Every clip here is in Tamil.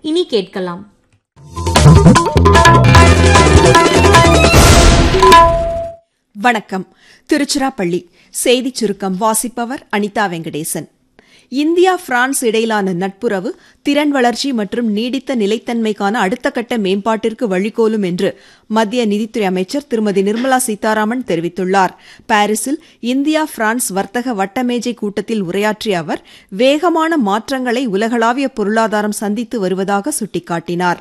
இனி கேட்கலாம் வணக்கம் திருச்சிராப்பள்ளி செய்திச் சுருக்கம் வாசிப்பவர் அனிதா வெங்கடேசன் இந்தியா பிரான்ஸ் இடையிலான நட்புறவு திறன் வளர்ச்சி மற்றும் நீடித்த நிலைத்தன்மைக்கான அடுத்த கட்ட மேம்பாட்டிற்கு வழிகோலும் என்று மத்திய நிதித்துறை அமைச்சர் திருமதி நிர்மலா சீதாராமன் தெரிவித்துள்ளார் பாரிஸில் இந்தியா பிரான்ஸ் வர்த்தக வட்டமேஜை கூட்டத்தில் உரையாற்றிய அவர் வேகமான மாற்றங்களை உலகளாவிய பொருளாதாரம் சந்தித்து வருவதாக சுட்டிக்காட்டினார்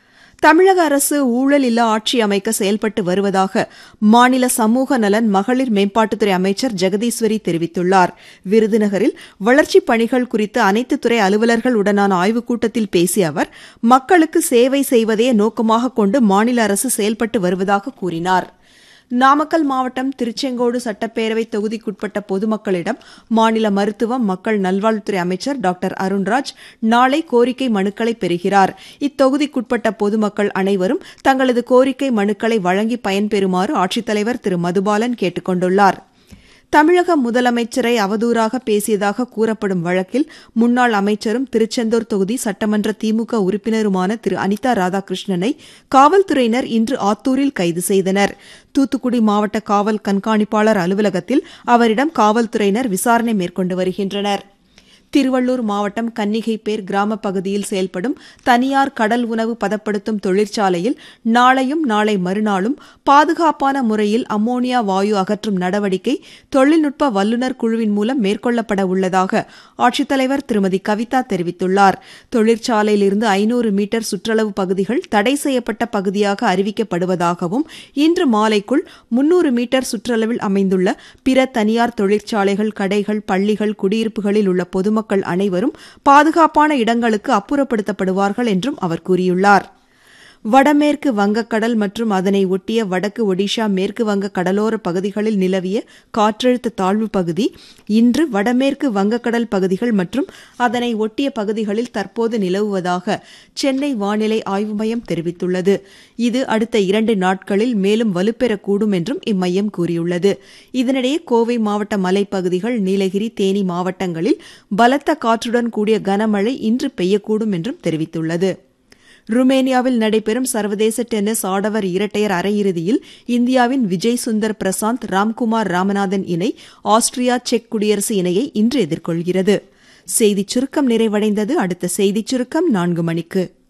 தமிழக அரசு ஊழல் இல்லா ஆட்சி அமைக்க செயல்பட்டு வருவதாக மாநில சமூக நலன் மகளிர் மேம்பாட்டுத்துறை அமைச்சர் ஜெகதீஸ்வரி தெரிவித்துள்ளார் விருதுநகரில் வளர்ச்சிப் பணிகள் குறித்து அனைத்து துறை அலுவலர்கள் உடனான ஆய்வுக் கூட்டத்தில் பேசிய அவர் மக்களுக்கு சேவை செய்வதையே நோக்கமாக கொண்டு மாநில அரசு செயல்பட்டு வருவதாக கூறினார் நாமக்கல் மாவட்டம் திருச்செங்கோடு சட்டப்பேரவை தொகுதிக்குட்பட்ட பொதுமக்களிடம் மாநில மருத்துவம் மக்கள் நல்வாழ்வுத்துறை அமைச்சர் டாக்டர் அருண்ராஜ் நாளை கோரிக்கை மனுக்களை பெறுகிறார் இத்தொகுதிக்குட்பட்ட பொதுமக்கள் அனைவரும் தங்களது கோரிக்கை மனுக்களை வழங்கி பயன்பெறுமாறு ஆட்சித்தலைவர் திரு மதுபாலன் கேட்டுக் கொண்டுள்ளார் தமிழக முதலமைச்சரை அவதூறாக பேசியதாக கூறப்படும் வழக்கில் முன்னாள் அமைச்சரும் திருச்செந்தூர் தொகுதி சட்டமன்ற திமுக உறுப்பினருமான திரு அனிதா ராதாகிருஷ்ணனை காவல்துறையினர் இன்று ஆத்தூரில் கைது செய்தனர் தூத்துக்குடி மாவட்ட காவல் கண்காணிப்பாளர் அலுவலகத்தில் அவரிடம் காவல்துறையினர் விசாரணை மேற்கொண்டு வருகின்றனர் திருவள்ளூர் மாவட்டம் கன்னிகைப்பேர் கிராம பகுதியில் செயல்படும் தனியார் கடல் உணவு பதப்படுத்தும் தொழிற்சாலையில் நாளையும் நாளை மறுநாளும் பாதுகாப்பான முறையில் அம்மோனியா வாயு அகற்றும் நடவடிக்கை தொழில்நுட்ப வல்லுநர் குழுவின் மூலம் மேற்கொள்ளப்பட உள்ளதாக ஆட்சித்தலைவர் திருமதி கவிதா தெரிவித்துள்ளார் தொழிற்சாலையிலிருந்து ஐநூறு மீட்டர் சுற்றளவு பகுதிகள் தடை செய்யப்பட்ட பகுதியாக அறிவிக்கப்படுவதாகவும் இன்று மாலைக்குள் முன்னூறு மீட்டர் சுற்றளவில் அமைந்துள்ள பிற தனியார் தொழிற்சாலைகள் கடைகள் பள்ளிகள் குடியிருப்புகளில் உள்ள பொதுமக்கள் அனைவரும் பாதுகாப்பான இடங்களுக்கு அப்புறப்படுத்தப்படுவார்கள் என்றும் அவர் கூறியுள்ளார் வடமேற்கு வங்கக்கடல் மற்றும் அதனை ஒட்டிய வடக்கு ஒடிஷா மேற்கு வங்க கடலோர பகுதிகளில் நிலவிய காற்றழுத்த தாழ்வு பகுதி இன்று வடமேற்கு வங்கக்கடல் பகுதிகள் மற்றும் அதனை ஒட்டிய பகுதிகளில் தற்போது நிலவுவதாக சென்னை வானிலை ஆய்வு மையம் தெரிவித்துள்ளது இது அடுத்த இரண்டு நாட்களில் மேலும் வலுப்பெறக்கூடும் என்றும் இம்மையம் கூறியுள்ளது இதனிடையே கோவை மாவட்ட மலைப்பகுதிகள் நீலகிரி தேனி மாவட்டங்களில் பலத்த காற்றுடன் கூடிய கனமழை இன்று பெய்யக்கூடும் என்றும் தெரிவித்துள்ளது ருமேனியாவில் நடைபெறும் சர்வதேச டென்னிஸ் ஆடவர் இரட்டையர் அரையிறுதியில் இந்தியாவின் விஜய் சுந்தர் பிரசாந்த் ராம்குமார் ராமநாதன் இணை ஆஸ்திரியா செக் குடியரசு இணையை இன்று எதிர்கொள்கிறது செய்திச் சுருக்கம் நிறைவடைந்தது அடுத்த செய்திச் சுருக்கம் நான்கு மணிக்கு